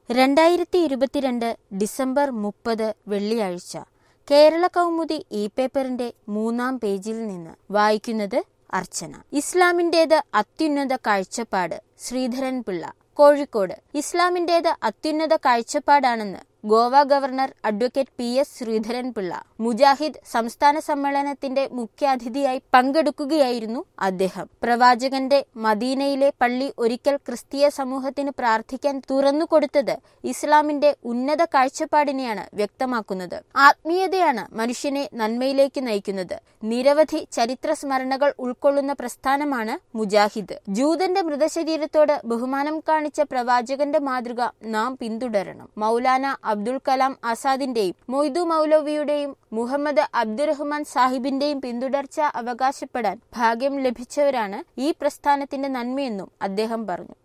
രണ്ടായിരത്തി ഇരുപത്തിരണ്ട് ഡിസംബർ മുപ്പത് വെള്ളിയാഴ്ച കേരള കൗമുദി ഇ പേപ്പറിന്റെ മൂന്നാം പേജിൽ നിന്ന് വായിക്കുന്നത് അർച്ചന ഇസ്ലാമിന്റേത് അത്യുന്നത കാഴ്ചപ്പാട് ശ്രീധരൻ പിള്ള കോഴിക്കോട് ഇസ്ലാമിന്റേത് അത്യുന്നത കാഴ്ചപ്പാടാണെന്ന് Goa governor advocate P S Sreedharan Pillai Mujahid സംസ്ഥാന സമ്മേളനത്തിന്റെ മുഖ്യാതിഥിയായി പങ്കെടുക്കുകയായിരുന്നു അദ്ദേഹം പ്രവാചകന്റെ മദീനയിലെ പള്ളി ഒരിക്കൽ ക്രിസ്തീയ സമൂഹത്തിന് പ്രാർത്ഥിക്കാൻ തുറന്നുകൊടുത്തത് ഇസ്ലാമിന്റെ ഉന്നത കാഴ്ചപ്പാടിനെയാണ് വ്യക്തമാക്കുന്നത് ആത്മീയതയാണ് മനുഷ്യനെ നന്മയിലേക്ക് നയിക്കുന്നത് നിരവധി ചരിത്ര സ്മരണകൾ ഉൾക്കൊള്ളുന്ന പ്രസ്ഥാനമാണ് മുജാഹിദ് ജൂതന്റെ മൃതശരീരത്തോട് ബഹുമാനം കാണിച്ച പ്രവാചകന്റെ മാതൃക നാം പിന്തുടരണം മൗലാന അബ്ദുൽ കലാം ആസാദിന്റെയും മൊയ്തു മൗലവിയുടെയും മുഹമ്മദ് അബ്ദുറഹ്മാൻ സാഹിബിന്റെയും പിന്തുടർച്ച അവകാശപ്പെടാൻ ഭാഗ്യം ലഭിച്ചവരാണ് ഈ പ്രസ്ഥാനത്തിന്റെ നന്മയെന്നും അദ്ദേഹം പറഞ്ഞു